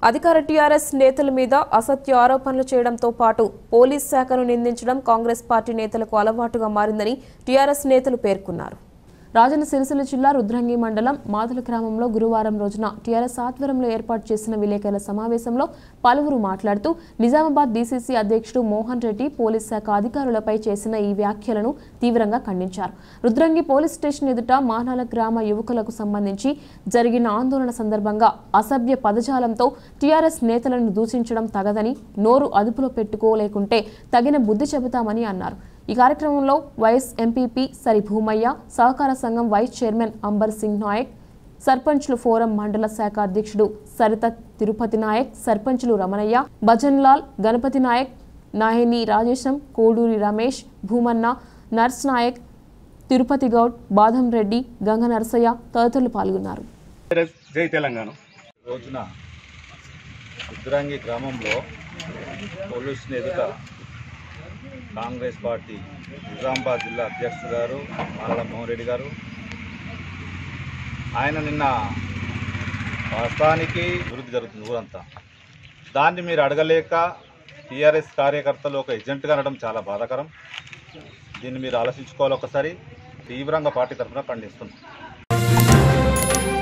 అధికార టీఆర్ఎస్ నేతల మీద అసత్య ఆరోపణలు చేయడంతో పాటు పోలీస్ శాఖను నిందించడం కాంగ్రెస్ పార్టీ నేతలకు అలవాటుగా మారిందని టీఆర్ఎస్ నేతలు పేర్కొన్నారు రాజన్న సిరిసిల్ల జిల్లా రుద్రంగి మండలం మాదుల గ్రామంలో గురువారం రోజున టీఆర్ఎస్ ఆధ్వర్యంలో ఏర్పాటు చేసిన విలేకరుల సమావేశంలో పలువురు మాట్లాడుతూ నిజామాబాద్ డీసీసీ అధ్యక్షుడు మోహన్ రెడ్డి పోలీస్ శాఖ అధికారులపై చేసిన ఈ వ్యాఖ్యలను తీవ్రంగా ఖండించారు రుద్రంగి పోలీస్ స్టేషన్ ఎదుట మానాల గ్రామ యువకులకు సంబంధించి జరిగిన ఆందోళన సందర్భంగా అసభ్య పదజాలంతో టీఆర్ఎస్ నేతలను దూషించడం తగదని నోరు అదుపులో పెట్టుకోలేకుంటే తగిన బుద్ధి చెబుతామని అన్నారు ఈ కార్యక్రమంలో వైఎస్ ఎంపీపీ సరి భూమయ్య సహకార సంఘం వైస్ చైర్మన్ అంబర్ సింగ్ నాయక్ సర్పంచ్లు ఫోరం మండల శాఖ అధ్యక్షుడు సరిత తిరుపతి నాయక్ సర్పంచ్లు రమణయ్య భజన్ లాల్ గణపతి నాయక్ నాయని రాజేశం కోడూరి రమేష్ భూమన్న నర్స్ నాయక్ తిరుపతి గౌడ్ బాదం రెడ్డి గంగ నరసయ్య తదితరులు పాల్గొన్నారు జై తెలంగాణ రోజున రుద్రాంగి గ్రామంలో పోలీసుని ఎదుట కాంగ్రెస్ పార్టీ నిజామాబాద్ జిల్లా అధ్యక్షుడు గారు మారళ మోహన్ రెడ్డి గారు ఆయన నిన్న వాస్తవానికి అభివృద్ధి జరుగుతుంది ఊరంతా దాన్ని మీరు అడగలేక టీఆర్ఎస్ కార్యకర్తలు ఒక ఏజెంట్గా అనడం చాలా బాధాకరం దీన్ని మీరు ఆలోచించుకోవాలి ఒకసారి తీవ్రంగా పార్టీ తరఫున ఖండిస్తున్నాం